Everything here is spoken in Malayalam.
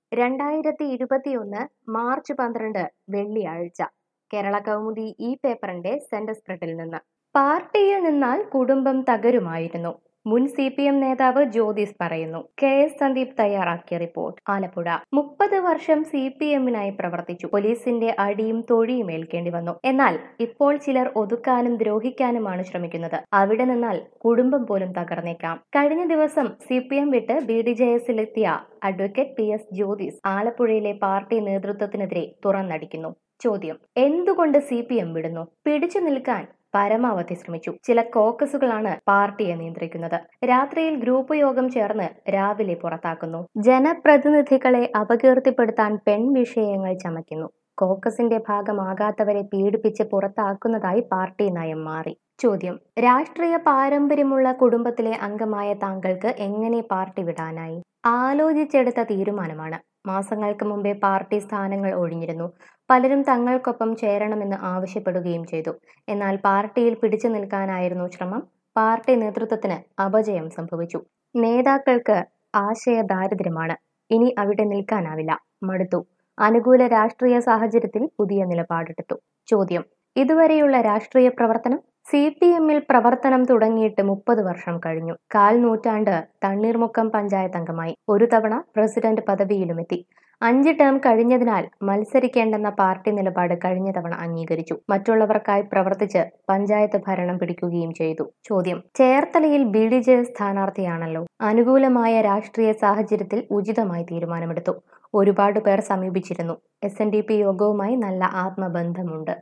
രണ്ടായിരത്തി ഇരുപത്തിയൊന്ന് മാർച്ച് പന്ത്രണ്ട് വെള്ളിയാഴ്ച കേരള കൗമുദി ഈ പേപ്പറിന്റെ സെന്റർ സ്പ്രെഡിൽ നിന്ന് പാർട്ടിയിൽ നിന്നാൽ കുടുംബം തകരുമായിരുന്നു മുൻ സി പി എം നേതാവ് ജ്യോതിസ് പറയുന്നു കെ എസ് സന്ദീപ് തയ്യാറാക്കിയ റിപ്പോർട്ട് ആലപ്പുഴ മുപ്പത് വർഷം സി പി എമ്മിനായി പ്രവർത്തിച്ചു പോലീസിന്റെ അടിയും തൊഴിയും ഏൽക്കേണ്ടി വന്നു എന്നാൽ ഇപ്പോൾ ചിലർ ഒതുക്കാനും ദ്രോഹിക്കാനുമാണ് ശ്രമിക്കുന്നത് അവിടെ നിന്നാൽ കുടുംബം പോലും തകർന്നേക്കാം കഴിഞ്ഞ ദിവസം സി പി എം വിട്ട് ബി ഡി ജെ എസിലെത്തിയ അഡ്വക്കേറ്റ് പി എസ് ജ്യോതിസ് ആലപ്പുഴയിലെ പാർട്ടി നേതൃത്വത്തിനെതിരെ തുറന്നടിക്കുന്നു ചോദ്യം എന്തുകൊണ്ട് സി പി എം വിടുന്നു പിടിച്ചു നിൽക്കാൻ പരമാവധി ശ്രമിച്ചു ചില കോക്കസുകളാണ് പാർട്ടിയെ നിയന്ത്രിക്കുന്നത് രാത്രിയിൽ ഗ്രൂപ്പ് യോഗം ചേർന്ന് രാവിലെ പുറത്താക്കുന്നു ജനപ്രതിനിധികളെ അപകീർത്തിപ്പെടുത്താൻ പെൺ വിഷയങ്ങൾ ചമയ്ക്കുന്നു കോക്കസിന്റെ ഭാഗമാകാത്തവരെ പീഡിപ്പിച്ച് പുറത്താക്കുന്നതായി പാർട്ടി നയം മാറി ചോദ്യം രാഷ്ട്രീയ പാരമ്പര്യമുള്ള കുടുംബത്തിലെ അംഗമായ താങ്കൾക്ക് എങ്ങനെ പാർട്ടി വിടാനായി ആലോചിച്ചെടുത്ത തീരുമാനമാണ് മാസങ്ങൾക്ക് മുമ്പേ പാർട്ടി സ്ഥാനങ്ങൾ ഒഴിഞ്ഞിരുന്നു പലരും തങ്ങൾക്കൊപ്പം ചേരണമെന്ന് ആവശ്യപ്പെടുകയും ചെയ്തു എന്നാൽ പാർട്ടിയിൽ പിടിച്ചു നിൽക്കാനായിരുന്നു ശ്രമം പാർട്ടി നേതൃത്വത്തിന് അപജയം സംഭവിച്ചു നേതാക്കൾക്ക് ആശയ ദാരിദ്ര്യമാണ് ഇനി അവിടെ നിൽക്കാനാവില്ല മടുത്തു അനുകൂല രാഷ്ട്രീയ സാഹചര്യത്തിൽ പുതിയ നിലപാടെടുത്തു ചോദ്യം ഇതുവരെയുള്ള രാഷ്ട്രീയ പ്രവർത്തനം സി പി എമ്മിൽ പ്രവർത്തനം തുടങ്ങിയിട്ട് മുപ്പത് വർഷം കഴിഞ്ഞു കാൽ നൂറ്റാണ്ട് തണ്ണീർമുക്കം പഞ്ചായത്ത് അംഗമായി ഒരു തവണ പ്രസിഡന്റ് പദവിയിലുമെത്തി അഞ്ച് ടേം കഴിഞ്ഞതിനാൽ മത്സരിക്കേണ്ടെന്ന പാർട്ടി നിലപാട് കഴിഞ്ഞ തവണ അംഗീകരിച്ചു മറ്റുള്ളവർക്കായി പ്രവർത്തിച്ച് പഞ്ചായത്ത് ഭരണം പിടിക്കുകയും ചെയ്തു ചോദ്യം ചേർത്തലയിൽ ബി ഡി ജെ സ്ഥാനാർത്ഥിയാണല്ലോ അനുകൂലമായ രാഷ്ട്രീയ സാഹചര്യത്തിൽ ഉചിതമായി തീരുമാനമെടുത്തു ഒരുപാട് പേർ സമീപിച്ചിരുന്നു എസ് എൻ ഡി പി യോഗവുമായി നല്ല ആത്മബന്ധമുണ്ട്